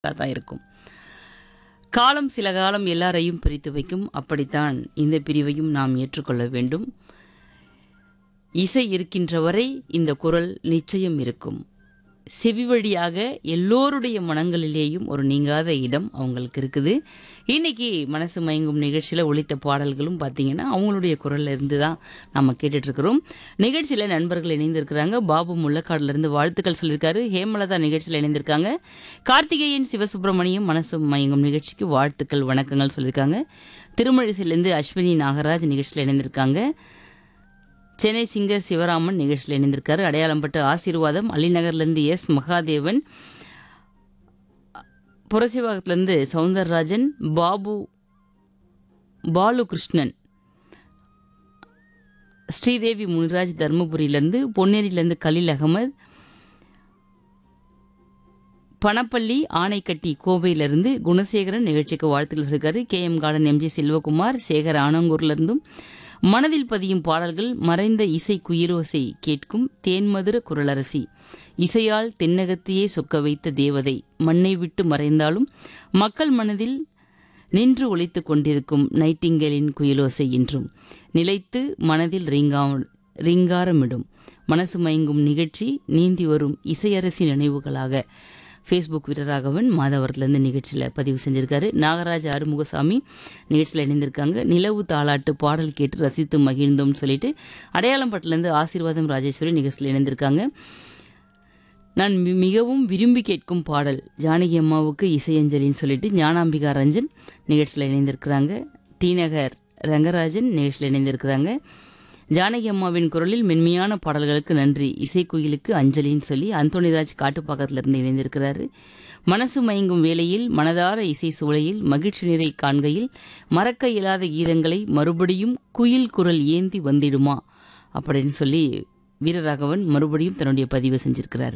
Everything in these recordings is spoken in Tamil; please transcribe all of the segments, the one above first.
தான் இருக்கும் காலம் சில காலம் எல்லாரையும் பிரித்து வைக்கும் அப்படித்தான் இந்த பிரிவையும் நாம் ஏற்றுக்கொள்ள வேண்டும் இசை இருக்கின்ற வரை இந்த குரல் நிச்சயம் இருக்கும் செவி வழியாக எல்லோருடைய மனங்களிலேயும் ஒரு நீங்காத இடம் அவங்களுக்கு இருக்குது இன்னைக்கு மனசு மயங்கும் நிகழ்ச்சியில் ஒழித்த பாடல்களும் பார்த்தீங்கன்னா அவங்களுடைய குரல்ல இருந்து தான் நம்ம கேட்டுட்டு இருக்கிறோம் நிகழ்ச்சியில் நண்பர்கள் இணைந்திருக்கிறாங்க பாபு முள்ளக்காடுல இருந்து வாழ்த்துக்கள் சொல்லியிருக்காரு ஹேமலதா நிகழ்ச்சியில் இணைந்திருக்காங்க கார்த்திகேயன் சிவசுப்பிரமணியம் மனசு மயங்கும் நிகழ்ச்சிக்கு வாழ்த்துக்கள் வணக்கங்கள் சொல்லியிருக்காங்க திருமழிசையிலேருந்து அஸ்வினி நாகராஜ் நிகழ்ச்சியில் இணைந்திருக்காங்க சென்னை சிங்கர் சிவராமன் நிகழ்ச்சியில் இணைந்திருக்காரு அடையாளம்பட்டு ஆசீர்வாதம் அலிநகர்லேருந்து எஸ் மகாதேவன் புரசிவாகத்துலேருந்து சவுந்தரராஜன் பாபு பாலு கிருஷ்ணன் ஸ்ரீதேவி முனிராஜ் தருமபுரியிலேருந்து பொன்னேரியிலேருந்து கலீல் அகமது பணப்பள்ளி ஆனைக்கட்டி கோவையிலிருந்து குணசேகரன் நிகழ்ச்சிக்கு வாழ்த்துக்கள் இருக்காரு K M garden MG Selvakumar Sekar ஆனங்கூர்லேருந்தும் மனதில் பதியும் பாடல்கள் மறைந்த இசை குயிரோசை கேட்கும் தேன்மதுர குரலரசி இசையால் தென்னகத்தையே சொக்க வைத்த தேவதை மண்ணை விட்டு மறைந்தாலும் மக்கள் மனதில் நின்று ஒலித்துக் கொண்டிருக்கும் நைட்டிங்கேலின் குயிலோசை என்றும் நிலைத்து மனதில் ரிங்கா ரிங்காரமிடும் மனசு மயங்கும் நிகழ்ச்சி நீந்தி வரும் இசையரசி நினைவுகளாக ஃபேஸ்புக் வீரராகவன் மாதவரத்துலேருந்து நிகழ்ச்சியில் பதிவு செஞ்சிருக்காரு நாகராஜ அருமுகசாமி நிகழ்ச்சியில் இணைந்திருக்காங்க நிலவு தாளாட்டு பாடல் கேட்டு ரசித்து மகிழ்ந்தோம்னு சொல்லிட்டு அடையாளம்பட்டிலேருந்து ஆசீர்வாதம் ராஜேஸ்வரி நிகழ்ச்சியில் இணைந்திருக்காங்க நான் மி- மிகவும் விரும்பி கேட்கும் பாடல் ஜானகி அம்மாவுக்கு இசையஞ்சலின்னு சொல்லிட்டு ஞானாம்பிகா ரஞ்சன் நிகழ்ச்சியில் இணைந்திருக்கிறாங்க டி நகர் ரங்கராஜன் நிகழ்ச்சியில் இணைந்திருக்கிறாங்க ஜானகி அம்மாவின் குரலில் மென்மையான பாடல்களுக்கு நன்றி இசைக்குயிலுக்கு அஞ்சலின்னு சொல்லி அந்தோணிராஜ் காட்டுப்பாக்கத்திலிருந்து இணைந்திருக்கிறாரு மனசு மயங்கும் வேளையில் மனதார இசை சூளையில் மகிழ்ச்சி நிறை காண்கையில் மறக்க இயலாத கீதங்களை மறுபடியும் குயில் குரல் ஏந்தி வந்திடுமா அப்படின்னு சொல்லி வீரராகவன் மறுபடியும் தன்னுடைய பதிவு செஞ்சிருக்கிறாரு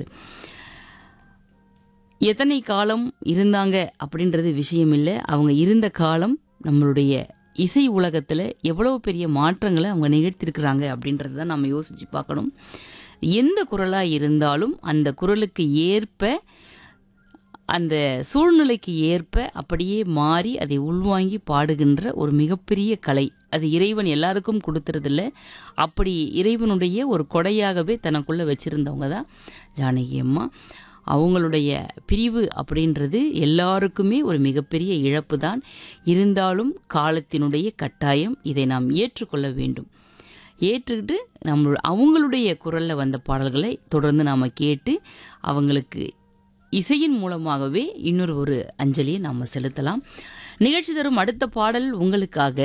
எத்தனை காலம் இருந்தாங்க அப்படின்றது விஷயம் இல்லை அவங்க இருந்த காலம் நம்மளுடைய இசை உலகத்தில் எவ்வளவு பெரிய மாற்றங்களை அவங்க நிகழ்த்திருக்கிறாங்க அப்படின்றத தான் நம்ம யோசித்து பார்க்கணும் எந்த குரலாக இருந்தாலும் அந்த குரலுக்கு ஏற்ப அந்த சூழ்நிலைக்கு ஏற்ப அப்படியே மாறி அதை உள்வாங்கி பாடுகின்ற ஒரு மிகப்பெரிய கலை அது இறைவன் எல்லாருக்கும் கொடுத்துறதில்ல அப்படி இறைவனுடைய ஒரு கொடையாகவே தனக்குள்ளே வச்சுருந்தவங்க தான் ஜானகி அம்மா அவங்களுடைய பிரிவு அப்படின்றது எல்லாருக்குமே ஒரு மிகப்பெரிய இழப்பு தான் இருந்தாலும் காலத்தினுடைய கட்டாயம் இதை நாம் ஏற்றுக்கொள்ள வேண்டும் ஏற்றுக்கிட்டு நம்ம அவங்களுடைய குரலில் வந்த பாடல்களை தொடர்ந்து நாம் கேட்டு அவங்களுக்கு இசையின் மூலமாகவே இன்னொரு ஒரு அஞ்சலியை நாம் செலுத்தலாம் நிகழ்ச்சி தரும் அடுத்த பாடல் உங்களுக்காக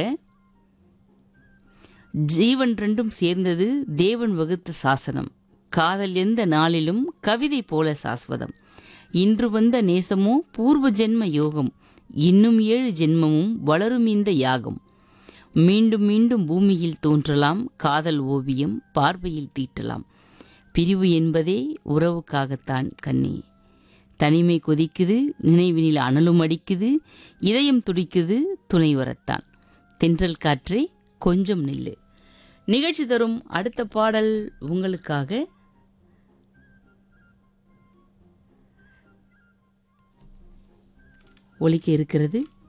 ஜீவன் ரெண்டும் சேர்ந்தது தேவன் வகுத்த சாசனம் காதல் எந்த நாளிலும் கவிதை போல சாஸ்வதம் இன்று வந்த நேசமோ பூர்வ ஜென்ம யோகம் இன்னும் ஏழு ஜென்மமும் வளரும் இந்த யாகம் மீண்டும் மீண்டும் பூமியில் தோன்றலாம் காதல் ஓவியம் பார்வையில் தீட்டலாம் பிரிவு என்பதே உறவுக்காகத்தான் கண்ணே தனிமை கொதிக்குது நினைவினில் அனலும் அடிக்குது இதயம் துடிக்குது துணை வரத்தான் தென்றல் காற்றே கொஞ்சம் நில்லு நிகழ்ச்சி தரும் அடுத்த பாடல் உங்களுக்காக ஒலிக்க இருக்கிறது